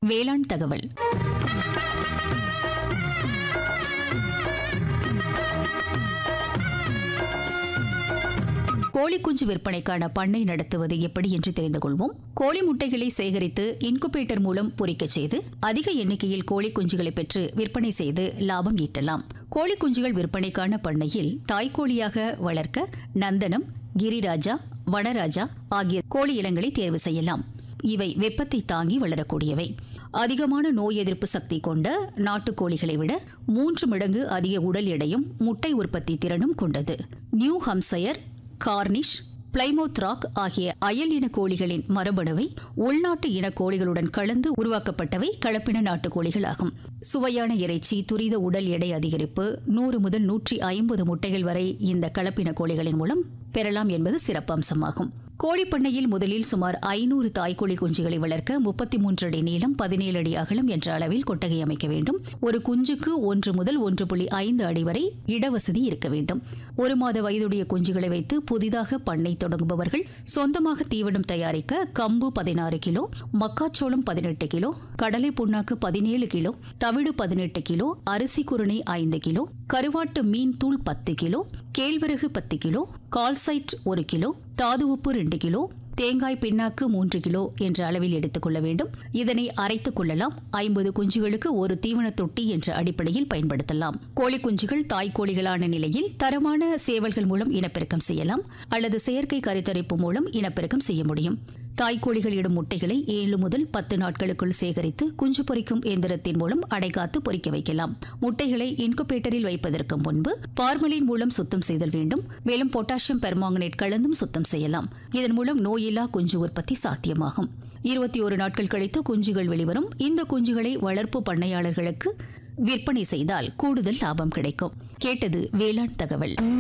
வேளாண் தகவல் கோழி குஞ்சு விற்பனைக்கான பண்ணை நடத்துவது எப்படி என்று தெரிந்து கொள்வோம் கோழி முட்டைகளை சேகரித்து இன்குபேட்டர் மூலம் பொரிக்கச் செய்து அதிக எண்ணிக்கையில் கோழி குஞ்சுகளை பெற்று விற்பனை செய்து லாபம் ஈட்டலாம் கோழி குஞ்சுகள் விற்பனைக்கான பண்ணையில் தாய்க்கோழியாக வளர்க்க நந்தனம் கிரிராஜா வனராஜா ஆகிய கோழி இனங்களை தேர்வு செய்யலாம் இவை வெப்பத்தை தாங்கி வளரக்கூடியவை அதிகமான நோய் எதிர்ப்பு சக்தி கொண்ட நாட்டுக்கோழிகளை விட மூன்று மடங்கு அதிக உடல் எடையும் முட்டை உற்பத்தி திறனும் கொண்டது New Hampshire Cornish Plymouth Rock ஆகிய அயல் இன கோழிகளின் மரபணுவை உள்நாட்டு இன கோழிகளுடன் கலந்து உருவாக்கப்பட்டவை கலப்பின நாட்டுக்கோழிகள் ஆகும் சுவையான இறைச்சி துரித உடல் எடை அதிகரிப்பு நூறு முதல் நூற்றி ஐம்பது முட்டைகள் வரை இந்த கலப்பின கோழிகளின் மூலம் பெறலாம் என்பது சிறப்பம்சமாகும் கோழிப்பண்ணையில் முதலில் சுமார் ஐநூறு தாய்க்கோழி குஞ்சுகளை வளர்க்க முப்பத்தி மூன்று அடி நீளம் பதினேழு அடி அகலம் என்ற அளவில் கொட்டகை அமைக்க வேண்டும் ஒரு குஞ்சுக்கு ஒன்று முதல் ஒன்று புள்ளி ஐந்து அடி வரை இடவசதி இருக்க வேண்டும் ஒரு மாத வயதுடைய குஞ்சுகளை வைத்து புதிதாக பண்ணை தொடங்குபவர்கள் சொந்தமாக தீவனம் தயாரிக்க கம்பு பதினாறு கிலோ மக்காச்சோளம் பதினெட்டு கிலோ கடலை புண்ணாக்கு பதினேழு கிலோ தவிடு பதினெட்டு கிலோ அரிசி குருணை ஐந்து கிலோ கருவாட்டு மீன் தூள் பத்து கிலோ கேழ்வரகு பத்து கிலோ கால்சைட் ஒரு கிலோ தாது உப்பு ரெண்டு கிலோ தேங்காய் பிண்ணாக்கு மூன்று கிலோ என்ற அளவில் எடுத்துக் கொள்ள வேண்டும் இதனை அரைத்துக் கொள்ளலாம் ஐம்பது குஞ்சுகளுக்கு ஒரு தீவன தொட்டி என்ற அடிப்படையில் பயன்படுத்தலாம் கோழி குஞ்சுகள் தாய்க்கோழிகளான நிலையில் தரமான சேவல்கள் மூலம் இனப்பெருக்கம் செய்யலாம் அல்லது செயற்கை கருத்தரிப்பு மூலம் இனப்பெருக்கம் செய்ய முடியும் தாய்க்கோழிகள் இடும் முட்டைகளை ஏழு முதல் பத்து நாட்களுக்குள் சேகரித்து குஞ்சு பொரிக்கும் இயந்திரத்தின் மூலம் அடைகாத்து பொரிக்க வைக்கலாம் முட்டைகளை இன்குபேட்டரில் வைப்பதற்கு முன்பு பார்மலின் மூலம் சுத்தம் செய்தல் வேண்டும் மேலும் பொட்டாசியம் பெர்மாங்கனேட் கலந்தும் சுத்தம் செய்யலாம் இதன் மூலம் நோயில்லா குஞ்சு உற்பத்தி சாத்தியமாகும் இருபத்தி ஒரு நாட்கள் கழித்து குஞ்சுகள் வெளிவரும் இந்த குஞ்சுகளை வளர்ப்பு பண்ணையாளர்களுக்கு விற்பனை செய்தால் கூடுதல் லாபம் கிடைக்கும் கேட்டது வேளாண் தகவல்